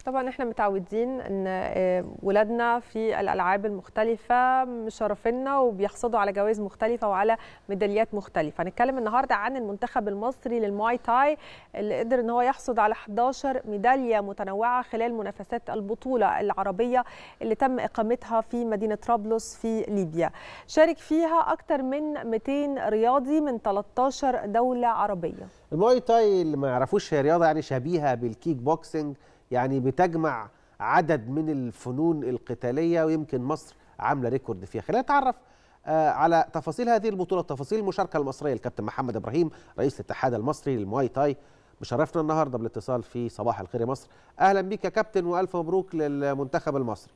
طبعا احنا متعودين ان ولادنا في الالعاب المختلفه مشرفينا وبيحصدوا على جوائز مختلفه وعلى ميداليات مختلفه هنتكلم النهارده عن المنتخب المصري للمواي تاي اللي قدر ان هو يحصد على 11 ميداليه متنوعه خلال منافسات البطوله العربيه اللي تم اقامتها في مدينه طرابلس في ليبيا شارك فيها اكثر من 200 رياضي من 13 دوله عربيه المواي تاي اللي ما يعرفوش هي رياضه يعني شبيهه بالكيك بوكسنج يعني بتجمع عدد من الفنون القتاليه ويمكن مصر عامله ريكورد فيها خلينا نتعرف آه على تفاصيل هذه البطوله تفاصيل المشاركه المصريه الكابتن محمد ابراهيم رئيس الاتحاد المصري للمواي تاي مشرفنا النهارده بالاتصال في صباح الخير يا مصر اهلا بك يا كابتن والف مبروك للمنتخب المصري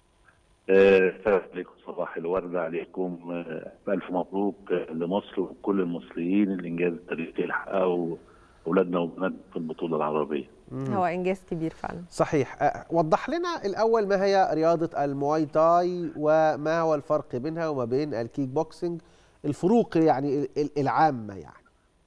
السلام عليكم صباح الورد عليكم الف مبروك لمصر وكل المصريين الانجاز التاريخي اللي حققه اولادنا وبناتنا في البطوله العربيه هو انجاز كبير فعلا صحيح وضح لنا الاول ما هي رياضه المواي تاي وما هو الفرق بينها وما بين الكيك بوكسنج الفروق يعني العامه يعني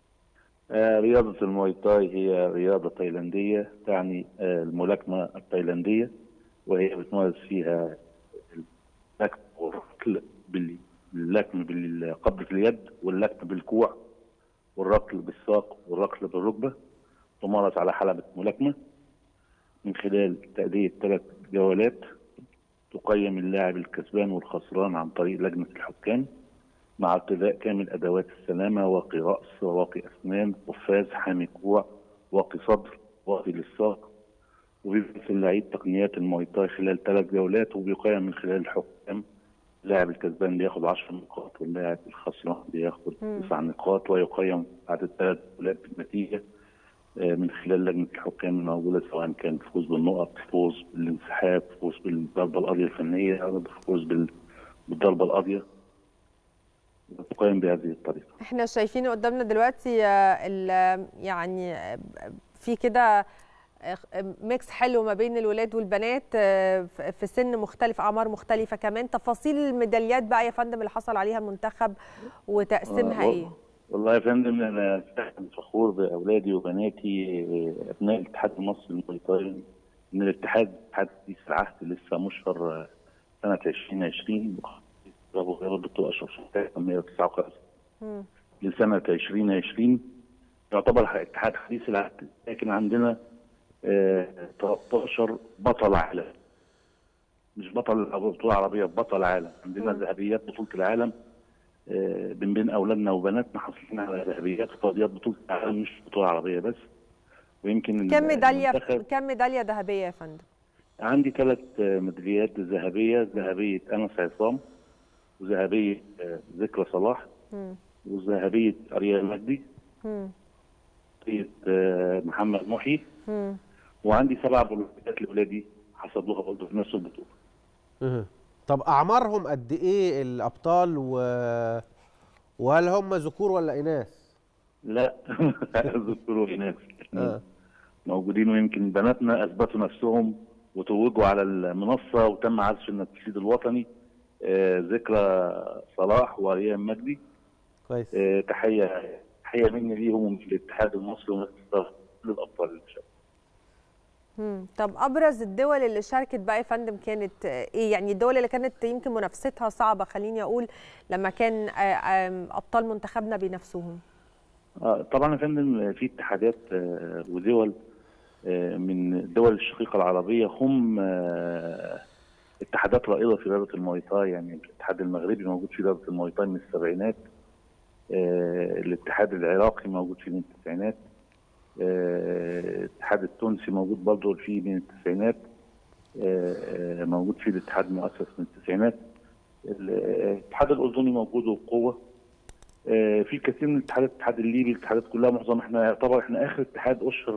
رياضه المواي تاي هي رياضه تايلانديه تعني الملاكمه التايلانديه وهي بتمارس فيها اللكم والركل باللكم بالقبض في اليد واللكم بالكوع والركل بالساق والركل بالركبه تمارس على حلبة ملاكمة من خلال تأدية ثلاث جولات تقيم اللاعب الكسبان والخسران عن طريق لجنة الحكام مع ارتداء كامل أدوات السلامة واقي رأس واقي أسنان قفاز حامي كوع واقي صدر واقي للساق وبيبحث اللعيب تقنيات المايتاي خلال ثلاث جولات وبيقيم من خلال الحكام اللاعب الكسبان بياخد 10 نقاط واللاعب الخسران بياخد 9 نقاط ويقيم بعد الثلاث جولات بالنتيجه من خلال لجنه الحكام الموجوده سواء كان فوز بالنقط، فوز بالانسحاب، فوز بالضربه القاضيه الفنيه، فوز بالضربه القاضيه. تقيم بهذه الطريقه. احنا شايفين قدامنا دلوقتي يعني في كده ميكس حلو ما بين الولاد والبنات في سن مختلف اعمار مختلفه كمان تفاصيل الميداليات بقى يا فندم اللي حصل عليها المنتخب وتقسيمها ايه والله يا فندم انا فخور باولادي وبناتي ابناء الاتحاد المصري للماي ان الاتحاد اتحاد حديث العهد لسه مشهر سنه 2020 برافو غير الدكتور اشرف شحات 159 لسنه 2020 يعتبر اتحاد حديث العهد لكن عندنا 13 بطل عالم مش بطل بطوله عربيه بطل عالم عندنا ذهبيات بطوله العالم من بين اولادنا وبناتنا حاصلين على ذهبيات فضيات بطوله العالم مش بطوله عربيه بس ويمكن كم ميداليه كم ميداليه ذهبيه يا فندم؟ عندي ثلاث ميداليات ذهبيه ذهبيه انس عصام وذهبيه ذكرى صلاح وذهبيه اريال مجدي ذهبيه محمد محي وعندي سبع بطولات لاولادي حصلوها برضه في نفس البطوله. طب اعمارهم قد ايه الابطال و... وهل هم ذكور ولا اناث؟ لا ذكور واناث آه. موجودين ويمكن بناتنا اثبتوا نفسهم وتوجوا على المنصه وتم عزف النشيد الوطني آه ذكرى صلاح وريان مجدي كويس آه تحيه تحيه مني ليهم ومن الاتحاد المصري ومن كل الابطال اللي شاركوا طب ابرز الدول اللي شاركت بقى يا فندم كانت ايه يعني الدول اللي كانت يمكن منافستها صعبه خليني اقول لما كان ابطال منتخبنا بينافسوهم طبعا يا فندم في اتحادات ودول من الدول الشقيقه العربيه هم اتحادات رائده في رياضه المايتاي يعني الاتحاد المغربي موجود في رياضه المايتاي من السبعينات الاتحاد العراقي موجود فيه من التسعينات الاتحاد التونسي موجود برضه فيه من التسعينات موجود فيه الاتحاد المؤسس من التسعينات الاتحاد الاردني موجود وبقوه في كثير من الاتحادات الاتحاد الليبي الاتحادات كلها معظم احنا يعتبر احنا اخر اتحاد اشهر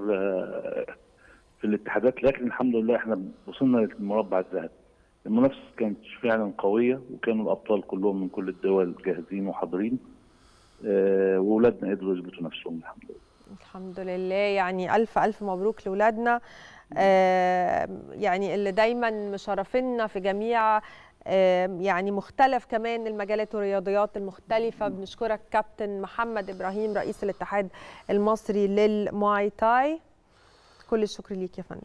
في الاتحادات لكن الحمد لله احنا وصلنا للمربع الذهبي المنافسه كانت فعلا قويه وكانوا الابطال كلهم من كل الدول جاهزين وحاضرين واولادنا قدروا يثبتوا نفسهم الحمد لله الحمد لله يعني ألف ألف مبروك لأولادنا آه يعني اللي دايما مشرفينا في جميع آه يعني مختلف كمان المجالات والرياضيات المختلفة بنشكرك كابتن محمد إبراهيم رئيس الاتحاد المصري للمواي تاي كل الشكر ليك يا فندم